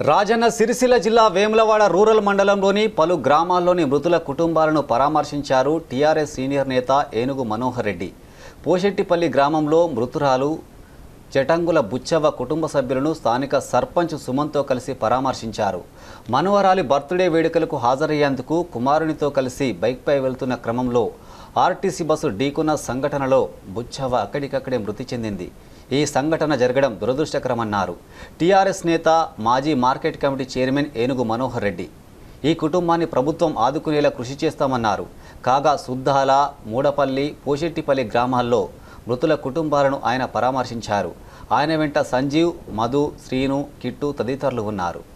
రాజన్న సిరిసిల్ల జిల్లా వేములవాడ రూరల్ మండలంలోని పలు గ్రామాల్లోని మృతుల కుటుంబాలను పరామర్శించారు టీఆర్ఎస్ సీనియర్ నేత ఏనుగు మనోహర్ రెడ్డి పోషెట్టిపల్లి గ్రామంలో మృతురాలు జటంగుల బుచ్చవ్వ కుటుంబ సభ్యులను స్థానిక సర్పంచ్ సుమన్తో కలిసి పరామర్శించారు మనవరాలి బర్త్డే వేడుకలకు హాజరయ్యేందుకు కుమారునితో కలిసి బైక్పై వెళ్తున్న క్రమంలో ఆర్టీసీ బస్సు ఢీకొన్న సంఘటనలో బుచ్చవ్వ అక్కడికక్కడే మృతి చెందింది ఈ సంఘటన జరగడం దురదృష్టకరమన్నారు టీఆర్ఎస్ నేత మాజీ మార్కెట్ కమిటీ చైర్మన్ ఏనుగు మనోహర్ రెడ్డి ఈ కుటుంబాన్ని ప్రభుత్వం ఆదుకునేలా కృషి చేస్తామన్నారు కాగా సుద్దాల మూడపల్లి పోషెట్టిపల్లి గ్రామాల్లో మృతుల కుటుంబాలను ఆయన పరామర్శించారు ఆయన వెంట సంజీవ్ మధు శ్రీను కిట్టు తదితరులు ఉన్నారు